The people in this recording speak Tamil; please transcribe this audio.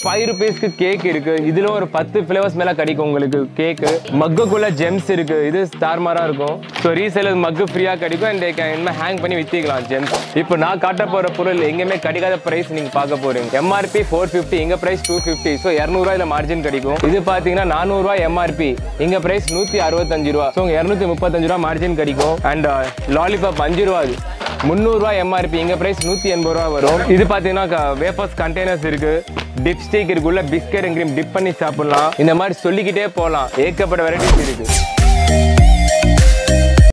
ஃபைவ் ருபீஸ்க்கு கேக் இருக்கு இதுல ஒரு பத்து ஃபிளவர்ஸ் மேல கிடைக்கும் உங்களுக்கு கேக்கு மக்குக்குள்ள ஜெம்ஸ் இருக்கு இது ஸ்டார்மாரா இருக்கும் ஸோ ரீசேலர் மக்கு ஃப்ரீயா கிடைக்கும் அண்ட் இனிமே ஹேங் பண்ணி வித்திக்கலாம் ஜெம்ஸ் இப்போ நான் காட்ட போற பொருள் எங்கேயுமே கிடைக்காத பிரைஸ் நீங்க பார்க்க போறீங்க எம்ஆர்பி ஃபோர் ஃபிஃப்டி எங்க பிரைஸ் டூ ஃபிஃப்டி ஸோ இரநூறுவா இதுல மார்ஜின் கிடைக்கும் இது பாத்தீங்கன்னா நானூறுவா எம்ஆர்பி எங்க பிரைஸ் நூத்தி அறுபத்தஞ்சு ரூபா ஸோ இரநூத்தி முப்பத்தஞ்சு ரூபா மார்ஜின் கிடைக்கும் அண்ட் லாலிபாப் அஞ்சு ரூபா அது முந்நூறுரூவா எம்ஆர்பி எங்க பிரைஸ் நூற்றி எண்பது ரூபா வரும் இது பார்த்தீங்கன்னா வேப்பர்ஸ் கண்டெய்னர்ஸ் இருக்கு டிப் ஸ்டிக் இருக்கு உள்ள பிஸ்கட் கிரீம் டிப் பண்ணி சாப்பிடலாம் இந்த மாதிரி சொல்லிக்கிட்டே போகலாம் ஏகப்பட்ட வெரைட்டிஸ் இருக்கு